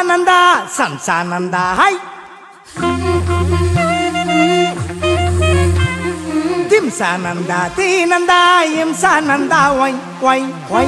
ஹம்சானந்தா சம்சானந்தா ஹை திம்சானந்தா தீனந்தா இம்சானந்தா ஒய் ஒய் ஒய்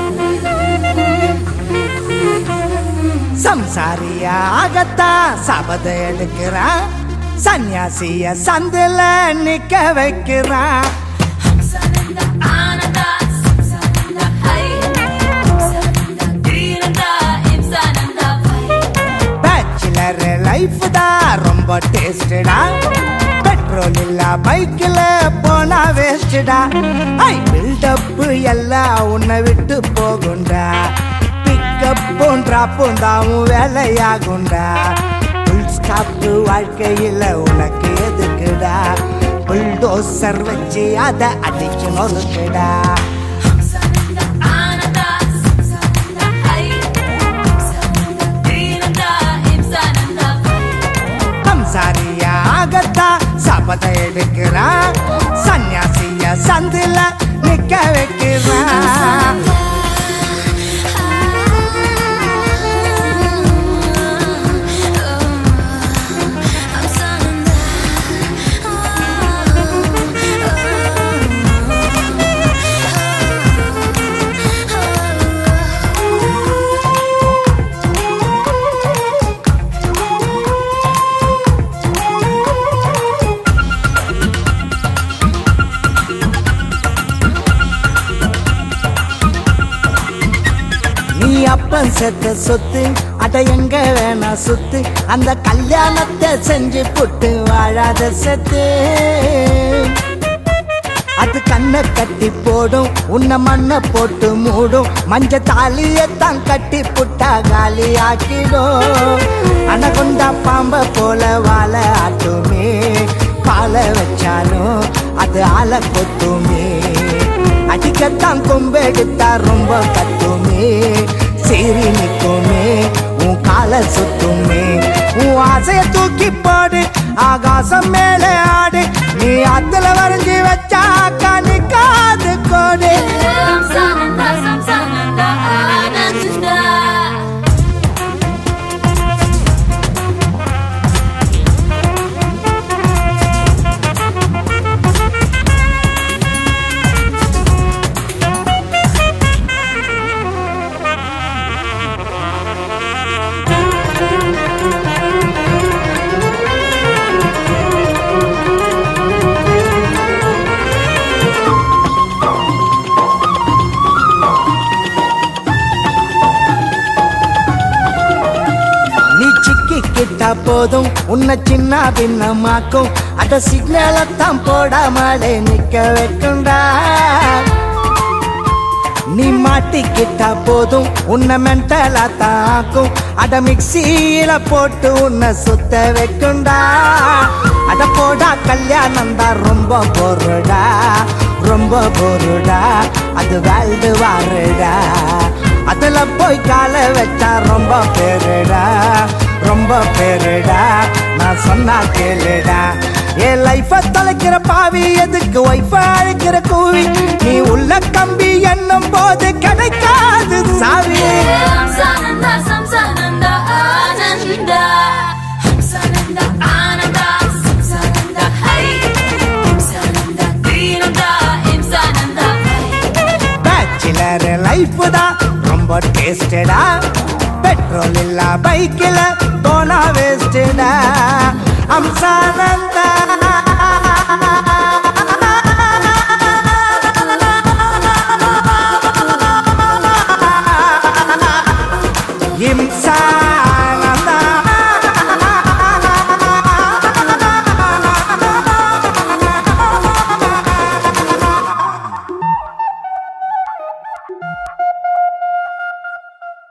சம்சாரியா ஆகத்தா சபத எடுக்கிறான் சன்னியாசிய சந்தில நிக்க வைக்கிறான் Sananda, Ananda, Sananda, Hai. Sananda, Dinanda, Imsananda, Vai. Bachelor life தான் ரொம்ப டேஸ்டடா பெட்ரோல் இல்ல பைக்ல போனா வேஸ்டடா ஐ பில்டப் எல்லாம் உன்னை விட்டு போகுண்டா பிக்கப்பும் ட்ராப்பும் தாவும் வேலையாகுண்டா ஃபுல் ஸ்டாப் வாழ்க்கையில உனக்கு எதுக்குடா புல்டோசர் வச்சு அதை அடிச்சு நொறுக்குடா Sananda, Ananda, Sananda, Hai. Sananda, Dinanda, Imsananda, Vai. சம்சாரியா ஆகத்தா சபத எடுக்கிறான் சன்னியாசிய சந்தில நிக்க வைக்கிறான் நீ அப்பன் செத்த சொத்து அட எங்க வேணா சுத்து அந்த கல்யாணத்தை செஞ்சு புட்டு வாழாத செத்து அது கண்ணை கட்டி போடும் உன்னை மண்ணை போட்டு மூடும் மஞ்ச தாலியத்தான் கட்டி புட்டா காலி ஆக்கிடும் அனகொண்டா பாம்ப போல வாழ ஆட்டுமே பாலை வச்சாலும் அது ஆளை கொத்துமே அடிக்கத்தான் கொம்பெடுத்தா ரொம்ப கத்துமே சீறி நிற்குமே உன் காலை சுத்துமே உன் ஆசைய தூக்கி போடு ஆகாசம் மேலே ஆடு நீ ஆத்துல வரைஞ்சி வச்சாக்கா நிக்காது கோடு Samsananda, Samsananda, Ananda. நீ சிக்கி கிட்டா போதும் உன்னை சின்ன பின்னமாக்கும் அட சிக்னலத்தான் போடாமலே நிக்க வைக்குண்டா நீ மாட்டிக்கிட்டா போதும் உன்னை மென்டலா தாக்கும் அட மிக்சியில போட்டு உன்னை சுத்த வைக்குண்டா அட போடா கல்யாணம் தான் ரொம்ப பொருடா ரொம்ப பொருடா அது வேல்டு வாருடா அதுல போய் கால வச்சா ரொம்ப பேருடா ரொம்ப பேருடா நான் சொன்னா கேளுடா என் லைஃப தொலைக்கிற பாவி எதுக்கு ஒய்ஃப அழைக்கிற கூவி நீ உள்ள கம்பி என்னும் போது கிடைக்காது சாவி Samsananda, Samsananda, Ananda. Samsananda, Ananda, Samsananda, Hai. Samsananda, Dinanda, Imsananda, Vai. Bachelor life தான் ரொம்ப டேஸ்டடா பெட்ரோல் இல்ல பைக்கில் போனா வேஸ்டடா அம்சானந்தா இம்சா